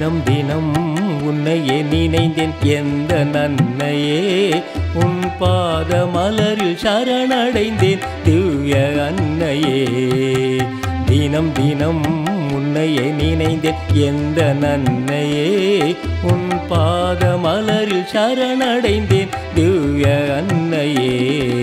தினம் தினம் உன்னையே நினைந்தேன் எந்த நன்மையே உன் பாத மலரில் சரணடைந்தேன் திவ்ய அன்னையே தினம் தினம் உன்னையே நினைந்தேன் எந்த நன்மையே உன் பாத மலரில் சரணடைந்தேன் திவ்ய அன்னையே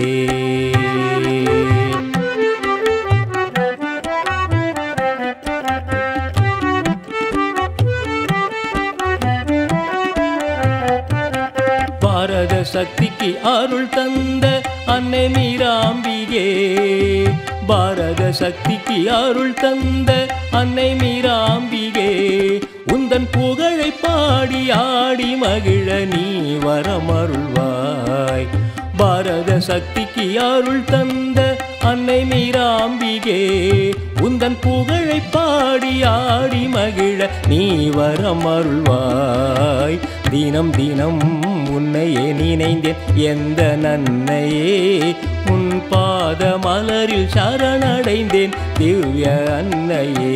பாரத சக்திக்கு அருள் தந்த அன்னை மீராம்பிகே பாரத சக்திக்கு அருள் தந்த அன்னை மீராம்பிகே உந்தன் புகழை பாடி ஆடி மகிழ நீ வரமருள்வாய் பாரத சக்திக்கு அருள் தந்த அன்னை மீராம்பிகே உந்தன் புகழை பாடி ஆடி மகிழ நீ வரமருள்வாய் தினம் தினம் உன்னையே நினைந்தேன் எந்த நன்மையே உன் பாத மலரில் சரணடைந்தேன் திவ்ய அன்னையே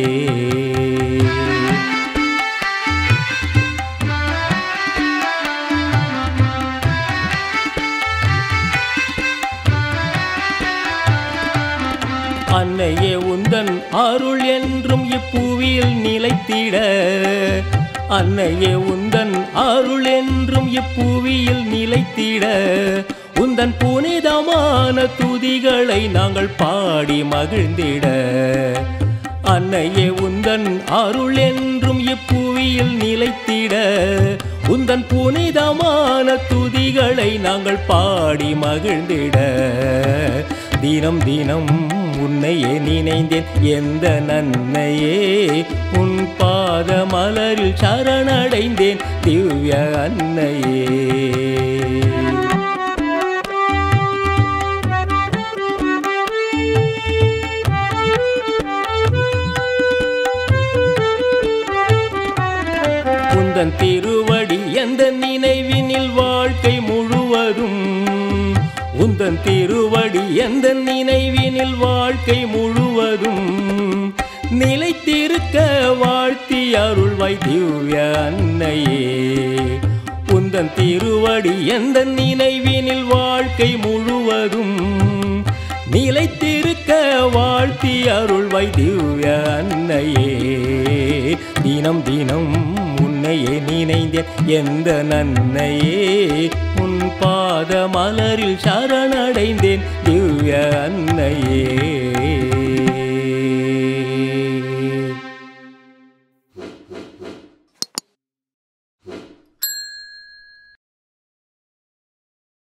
அன்னையே உந்தன் அருள் என்றும் இப்புவியில் நிலைத்திட அன்னையே உந்தன் அருள் என்றும் இப்புவியில் நிலைத்திட உந்தன் புனிதமான துதிகளை நாங்கள் பாடி மகிழ்ந்திட அன்னையே உந்தன் அருள் என்றும் இப்புவியில் நிலைத்திட உந்தன் புனிதமான துதிகளை நாங்கள் பாடி மகிழ்ந்திட தினம் தினம் உன்னையே நினைந்தேன் எந்த நன்மையே உன் பாத மலரில் சரணடைந்தேன் திவ்ய அன்னையே உந்தன் திருவடி எந்த நினைவினில் வாழ்க்கை முழுவதும் உந்தன் திருவடி எந்த நினைவினில் வாழ்க்கை முழுவதும் நிலைத்திருக்க வாழ்த்தி அருள்வாய் திவ்ய அன்னையே உந்தன் திருவடி எந்த நினைவினில் வாழ்க்கை முழுவதும் நிலைத்திருக்க வாழ்த்தி அருள்வாய் திவ்ய அன்னையே தினம் தினம் உன்னையே நினைந்தேன் எந்த நன்மையே உன் பாத மலரில் சரணடைந்தேன் திவ்ய அன்னையே